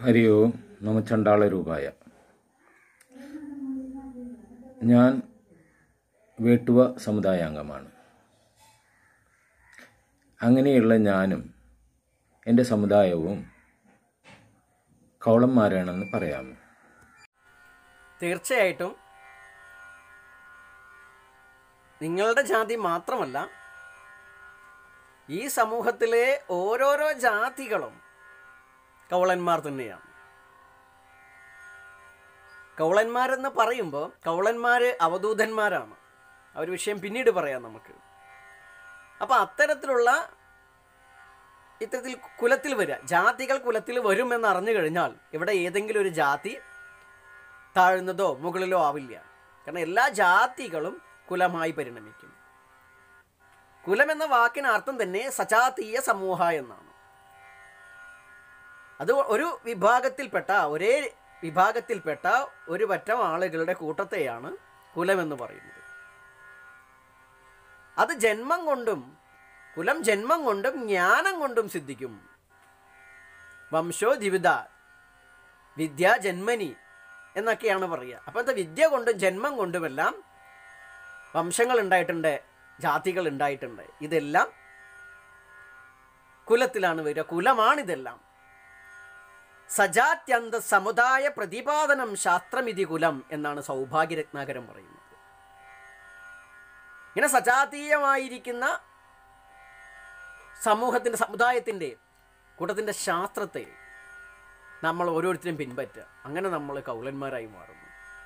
ഹരി ഓം നമ ചണ്ടാള രൂപായ ഞാൻ വേട്ടുവ സമുദായാംഗമാണ് അങ്ങനെയുള്ള ഞാനും എൻ്റെ സമുദായവും കൗളന്മാരാണെന്ന് പറയാമോ തീർച്ചയായിട്ടും നിങ്ങളുടെ ജാതി മാത്രമല്ല ഈ സമൂഹത്തിലെ ഓരോരോ ജാതികളും കൗളന്മാർ തന്നെയാണ് കൗളന്മാരെന്ന് പറയുമ്പോൾ കൗളന്മാർ അവധൂതന്മാരാണ് ആ ഒരു വിഷയം പിന്നീട് പറയാം നമുക്ക് അപ്പം അത്തരത്തിലുള്ള ഇത്തരത്തിൽ കുലത്തിൽ വരിക ജാതികൾ കുലത്തിൽ വരുമെന്ന് അറിഞ്ഞു കഴിഞ്ഞാൽ ഇവിടെ ഏതെങ്കിലും ഒരു ജാതി താഴ്ന്നതോ മുകളിലോ ആവില്ല കാരണം എല്ലാ ജാതികളും കുലമായി പരിണമിക്കും കുലം എന്ന വാക്കിന് അർത്ഥം തന്നെ സജാതീയ സമൂഹ എന്നാണ് അത് ഒരു വിഭാഗത്തിൽപ്പെട്ട ഒരേ വിഭാഗത്തിൽപ്പെട്ട ഒരു പറ്റം ആളുകളുടെ കൂട്ടത്തെയാണ് കുലമെന്ന് പറയുന്നത് അത് ജന്മം കൊണ്ടും കുലം ജന്മം കൊണ്ടും ജ്ഞാനം കൊണ്ടും സിദ്ധിക്കും വംശോ ജിവിത വിദ്യ ജന്മനി എന്നൊക്കെയാണ് പറയുക അപ്പോഴത്തെ വിദ്യ കൊണ്ടും ജന്മം കൊണ്ടുമെല്ലാം വംശങ്ങൾ ഉണ്ടായിട്ടുണ്ട് ജാതികൾ ഉണ്ടായിട്ടുണ്ട് ഇതെല്ലാം കുലത്തിലാണ് വരിക കുലമാണിതെല്ലാം സജാത്യന്ത സമുദായ പ്രതിപാദനം ശാസ്ത്രമിതി കുലം എന്നാണ് സൗഭാഗ്യരത്നാകരം പറയുന്നത് ഇങ്ങനെ സജാതീയമായിരിക്കുന്ന സമൂഹത്തിൻ്റെ സമുദായത്തിൻ്റെ കൂട്ടത്തിൻ്റെ ശാസ്ത്രത്തെ നമ്മൾ ഓരോരുത്തരും പിൻപറ്റുക അങ്ങനെ നമ്മൾ കൗളന്മാരായി മാറുന്നു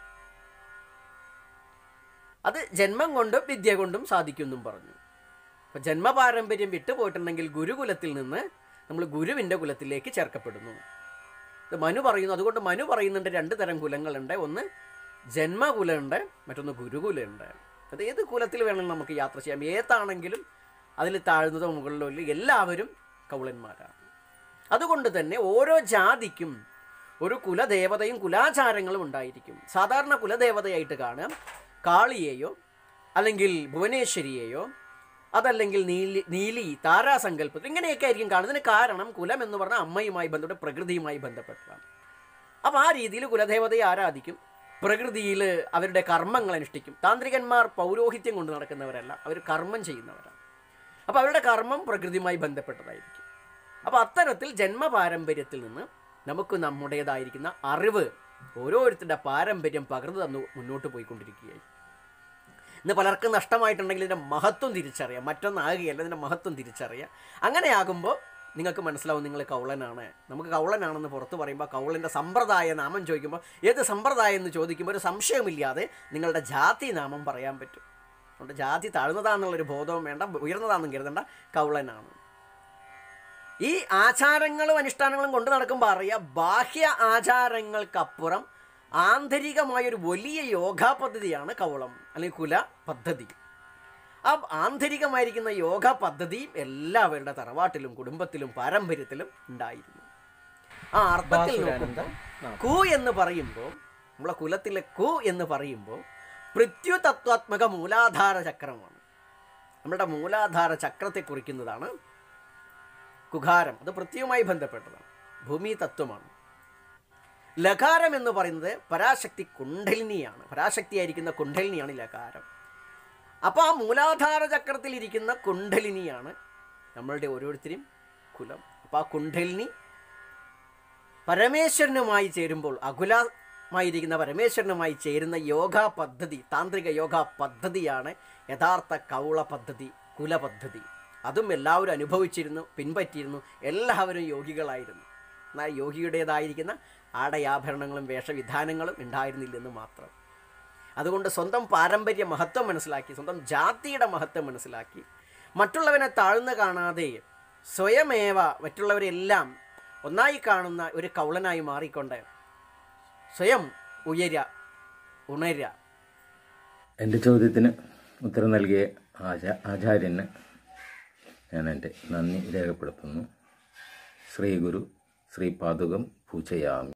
അത് ജന്മം കൊണ്ടും വിദ്യ കൊണ്ടും സാധിക്കുമെന്നും പറഞ്ഞു അപ്പം ജന്മപാരമ്പര്യം വിട്ടുപോയിട്ടുണ്ടെങ്കിൽ ഗുരുകുലത്തിൽ നിന്ന് നമ്മൾ ഗുരുവിൻ്റെ കുലത്തിലേക്ക് ചേർക്കപ്പെടുന്നു ഇത് മനു പറയുന്നു അതുകൊണ്ട് മനു പറയുന്നുണ്ട് രണ്ട് തരം കുലങ്ങളുണ്ട് ഒന്ന് ജന്മകുലമുണ്ട് മറ്റൊന്ന് ഗുരുകുലമുണ്ട് അത് ഏത് കുലത്തിൽ വേണമെങ്കിലും നമുക്ക് യാത്ര ചെയ്യാം ഏതാണെങ്കിലും അതിൽ താഴ്ന്നതോ മുകളിലോ ഇല്ല എല്ലാവരും കൗളന്മാരാണ് അതുകൊണ്ട് തന്നെ ഓരോ ജാതിക്കും ഒരു കുലദേവതയും കുലാചാരങ്ങളും ഉണ്ടായിരിക്കും സാധാരണ കുലദേവതയായിട്ട് കാണാം കാളിയെയോ അല്ലെങ്കിൽ ഭുവനേശ്വരിയെയോ അതല്ലെങ്കിൽ നീലി നീലി താരാസങ്കല്പത്തിൽ ഇങ്ങനെയൊക്കെ ആയിരിക്കും കാണുന്നത് ഇതിന് കാരണം കുലം എന്ന് പറഞ്ഞാൽ അമ്മയുമായി ബന്ധപ്പെട്ട് പ്രകൃതിയുമായി ബന്ധപ്പെട്ടതാണ് അപ്പോൾ ആ രീതിയിൽ കുലദേവതയെ ആരാധിക്കും പ്രകൃതിയിൽ അവരുടെ കർമ്മങ്ങൾ അനുഷ്ഠിക്കും താന്ത്രികന്മാർ പൗരോഹിത്യം കൊണ്ട് നടക്കുന്നവരല്ല അവർ കർമ്മം ചെയ്യുന്നവരാണ് അപ്പോൾ അവരുടെ കർമ്മം പ്രകൃതിയുമായി ബന്ധപ്പെട്ടതായിരിക്കും അപ്പോൾ അത്തരത്തിൽ ജന്മപാരമ്പര്യത്തിൽ നിന്ന് നമുക്ക് നമ്മുടേതായിരിക്കുന്ന അറിവ് ഓരോരുത്തരുടെ പാരമ്പര്യം പകർന്നു തന്നു മുന്നോട്ട് പോയിക്കൊണ്ടിരിക്കുകയായി ഇന്ന് പലർക്കും നഷ്ടമായിട്ടുണ്ടെങ്കിൽ ഇതിൻ്റെ മഹത്വം തിരിച്ചറിയാം മറ്റൊന്നാകുകയല്ല ഇതിൻ്റെ മഹത്വം തിരിച്ചറിയാം അങ്ങനെയാകുമ്പോൾ നിങ്ങൾക്ക് മനസ്സിലാവും നിങ്ങൾ കൗളനാണ് നമുക്ക് കൗളനാണെന്ന് പുറത്ത് പറയുമ്പോൾ കൗളൻ്റെ സമ്പ്രദായ നാമം ചോദിക്കുമ്പോൾ ഏത് സമ്പ്രദായം എന്ന് ചോദിക്കുമ്പോൾ ഒരു സംശയമില്ലാതെ നിങ്ങളുടെ ജാതി നാമം പറയാൻ പറ്റും അതുകൊണ്ട് ജാതി താഴ്ന്നതാണെന്നുള്ളൊരു ബോധവും വേണ്ട ഉയർന്നതാണെന്നും കരുതണ്ട കൗളനാണ് ഈ ആചാരങ്ങളും അനുഷ്ഠാനങ്ങളും കൊണ്ട് നടക്കുമ്പോൾ അറിയാം ബാഹ്യ ആചാരങ്ങൾക്കപ്പുറം ആന്തരികമായൊരു വലിയ യോഗാ പദ്ധതിയാണ് കൗളം അല്ലെങ്കിൽ കുല പദ്ധതി ആ ആന്തരികമായിരിക്കുന്ന യോഗ പദ്ധതിയും എല്ലാവരുടെ തറവാട്ടിലും കുടുംബത്തിലും പാരമ്പര്യത്തിലും ഉണ്ടായിരുന്നു ആ അർത്ഥത്തിൽ നോക്കുമ്പോൾ കു എന്ന് പറയുമ്പോൾ നമ്മളെ കുലത്തിലെ കു എന്ന് പറയുമ്പോൾ പൃഥ്വിതത്വാത്മക മൂലാധാര ചക്രമാണ് നമ്മുടെ മൂലാധാര ചക്രത്തെ കുറിക്കുന്നതാണ് കുഖാരം അത് പൃഥ്വിയുമായി ബന്ധപ്പെട്ടതാണ് ഭൂമി തത്വമാണ് ലകാരം എന്ന് പറയുന്നത് പരാശക്തി കുണ്ഡലിനിയാണ് പരാശക്തിയായിരിക്കുന്ന കുണ്ഡലിനിയാണ് ലകാരം അപ്പോൾ ആ മൂലാധാര ചക്രത്തിൽ ഇരിക്കുന്ന കുണ്ഡലിനിയാണ് നമ്മളുടെ ഓരോരുത്തരും കുലം അപ്പോൾ ആ കുണ്ഡലിനി പരമേശ്വരനുമായി ചേരുമ്പോൾ അകുലമായിരിക്കുന്ന പരമേശ്വരനുമായി ചേരുന്ന യോഗ പദ്ധതി താന്ത്രിക യോഗ പദ്ധതിയാണ് യഥാർത്ഥ കൗള പദ്ധതി കുല പദ്ധതി അതും എല്ലാവരും അനുഭവിച്ചിരുന്നു പിൻപറ്റിയിരുന്നു എല്ലാവരും യോഗികളായിരുന്നു എന്നാൽ യോഗിയുടേതായിരിക്കുന്ന ആടയാഭരണങ്ങളും വേഷവിധാനങ്ങളും ഉണ്ടായിരുന്നില്ലെന്ന് മാത്രം അതുകൊണ്ട് സ്വന്തം പാരമ്പര്യ മഹത്വം മനസ്സിലാക്കി സ്വന്തം ജാതിയുടെ മഹത്വം മനസ്സിലാക്കി മറ്റുള്ളവനെ താഴ്ന്നു കാണാതെ സ്വയമേവ മറ്റുള്ളവരെല്ലാം ഒന്നായി കാണുന്ന ഒരു കൗളനായി മാറിക്കൊണ്ട് സ്വയം ഉയര ഉണര എൻ്റെ ചോദ്യത്തിന് ഉത്തരം നൽകിയ ആചാ ആചാര്യന് ഞാൻ എൻ്റെ നന്ദി രേഖപ്പെടുത്തുന്നു ശ്രീ ഗുരു ശ്രീ പാതുകം പൂജയാമി